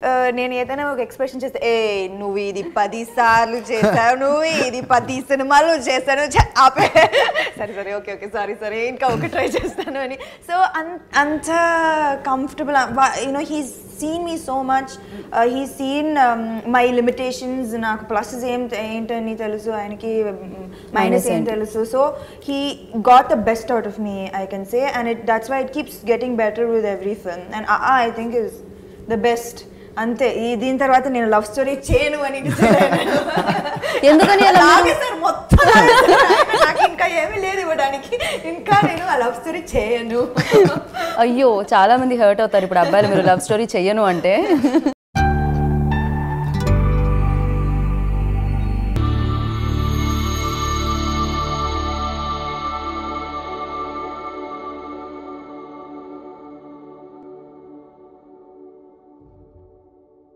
నేను ఏదైనా ఒక ఎక్స్ప్రెషన్ చేస్తే ఏ నువ్వు ఇది పది సార్లు చేశావు నువ్వు ఇది పది సినిమాలు చేశాను ఛ, ఆపే సరే సరే ఓకే ఓకే సారీ సరే ఇంకా ఒక ట్రై చేస్తాను అని సో అంత comfortable you know he seen me so much he seen my limitations నాకు ప్లసెస్ ఏం ఏంటని తెలుసు ఆయనకి మైనస్ ఏం తెలుసు so he got the best out of me I can say and it that's why it keeps getting better with every film and I think is the best అంతే ఈ దీని తర్వాత నేను లవ్ స్టోరీ చేయను అని decide అయ్యాను. ఎందుకని అలా మీరు- లాగేశారు మొత్తం లాగేశారు. ఆయన నాకు ఇంకా ఏమీ లేదు ఇవ్వడానికి ఇంకా నేను ఆ లవ్ స్టోరీ చేయను అయ్యో చాలా మంది హర్ట్ అవుతారు ఇప్పుడు అబ్బాయిలు మీరు లవ్ స్టోరీ చెయ్యను అంటే